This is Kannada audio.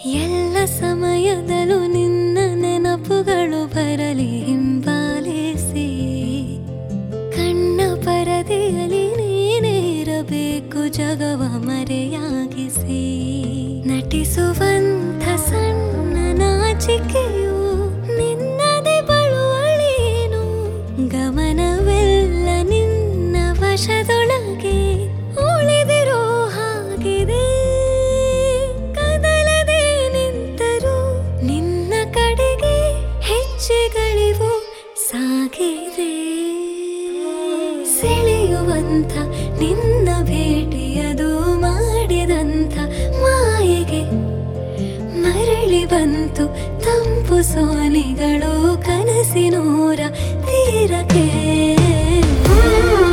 ಎಲ್ಲ ಸಮಯದಲ್ಲೂ ನಿನ್ನ ನೆನಪುಗಳು ಬರಲಿ ಹಿಂಬಾಲಿಸಿ ಕಣ್ಣ ಪರದೆಯಲ್ಲಿ ನೀನೇರಬೇಕು ಜಗವ ಮರೆಯಾಗಿಸಿ ನಟಿಸುವಂಥ ಸಣ್ಣ ನಾಚಿಕೆಯು ನಿನ್ನದೇ ಬಳುವಳೇನು ಗಮನವೆಲ್ಲ ನಿನ್ನ ವಶದೊಳಗೆ ಉಳಿದಿರೋ ಹಾಗಿದೆ ಕದಲದೆ ನಿಂತರೂ ನಿನ್ನ ಕಡೆಗೆ ಹೆಜ್ಜೆಗಳಿವು ಸಾಗಿದೆ ಸೆಳೆಯುವಂಥ ನಿನ್ನ ಭೇಟಿಯದು ಮಾಡಿದಂಥ ಮಾಯೆಗೆ ಮರಳಿ ಬಂತು ತಂಪು ಸೋನಿಗಳು ಕನಸಿನೂರ ತೀರಕ್ಕೆ